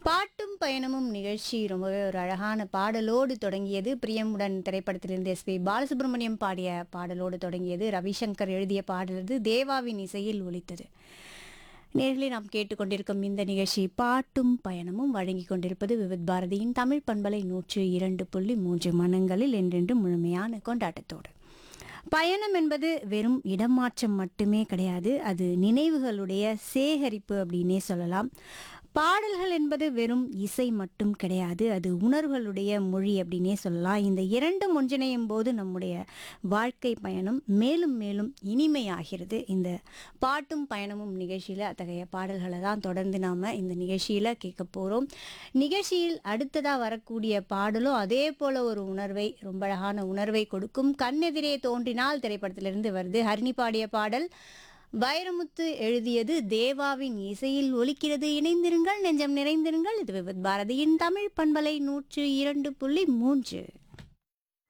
பாட்டும் பயணமும் நிகழ்ச்சி ரொம்பவே ஒரு அழகான பாடலோடு தொடங்கியது பிரியமுடன் திரைப்படத்திலிருந்து எஸ்பி பாலசுப்ரமணியம் பாடிய பாடலோடு தொடங்கியது ரவிசங்கர் எழுதிய பாடல் இது தேவாவின் இசையில் ஒலித்தது நேர்களை நாம் கேட்டுக்கொண்டிருக்கும் இந்த நிகழ்ச்சி பாட்டும் பயணமும் வழங்கி கொண்டிருப்பது விவித் பாரதியின் தமிழ் பண்பலை நூற்று இரண்டு புள்ளி மூன்று மனங்களில் என்றென்று முழுமையான கொண்டாட்டத்தோடு பயணம் என்பது வெறும் இடமாற்றம் மட்டுமே கிடையாது அது நினைவுகளுடைய சேகரிப்பு அப்படின்னே சொல்லலாம் பாடல்கள் என்பது வெறும் இசை மட்டும் கிடையாது அது உணர்வுகளுடைய மொழி அப்படின்னே சொல்லலாம் இந்த இரண்டும் ஒன்றிணையும் போது நம்முடைய வாழ்க்கை பயணம் மேலும் மேலும் இனிமையாகிறது இந்த பாட்டும் பயணமும் நிகழ்ச்சியில் அத்தகைய பாடல்களை தான் தொடர்ந்து நாம் இந்த நிகழ்ச்சியில் கேட்க போகிறோம் நிகழ்ச்சியில் அடுத்ததாக வரக்கூடிய பாடலும் அதே போல ஒரு உணர்வை ரொம்ப அழகான உணர்வை கொடுக்கும் கண்ணெதிரே தோன்றினால் திரைப்படத்திலிருந்து வருது ஹரிணி பாடிய பாடல் வைரமுத்து எழுதியது தேவாவின் இசையில் ஒலிக்கிறது இணைந்திருங்கள் நெஞ்சம் நிறைந்திருங்கள் இது விவித் பாரதியின் தமிழ் பண்பலை நூற்று இரண்டு புள்ளி மூன்று